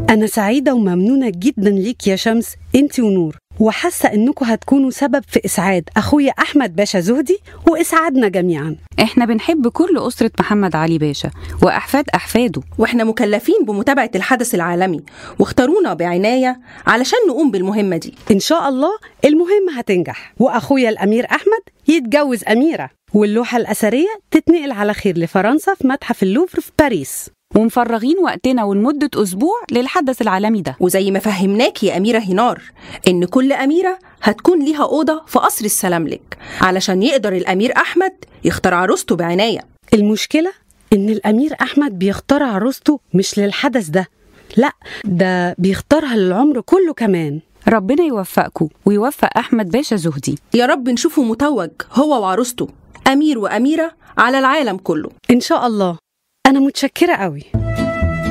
أنا سعيدة وممنونة جدا ليك يا شمس أنت ونور وحاسة إنكم هتكونوا سبب في إسعاد أخويا أحمد باشا زهدي وإسعادنا جميعا احنا بنحب كل أسرة محمد علي باشا وأحفاد أحفاده واحنا مكلفين بمتابعة الحدث العالمي واختارونا بعناية علشان نقوم بالمهمة دي إن شاء الله المهمة هتنجح وأخويا الأمير أحمد يتجوز أميرة واللوحة الأثرية تتنقل على خير لفرنسا في متحف اللوفر في باريس ومفرغين وقتنا ولمدة أسبوع للحدث العالمي ده وزي ما فهمناك يا أميرة هنار إن كل أميرة هتكون ليها أوضة في قصر السلاملك علشان يقدر الأمير أحمد يختار عروسته بعناية المشكلة إن الأمير أحمد بيختار عروسته مش للحدث ده لا ده بيختارها للعمر كله كمان ربنا يوفقكم ويوفق أحمد باشا زهدي يا رب نشوفه متوج هو وعروسته أمير وأميرة على العالم كله إن شاء الله أنا متشكرة قوي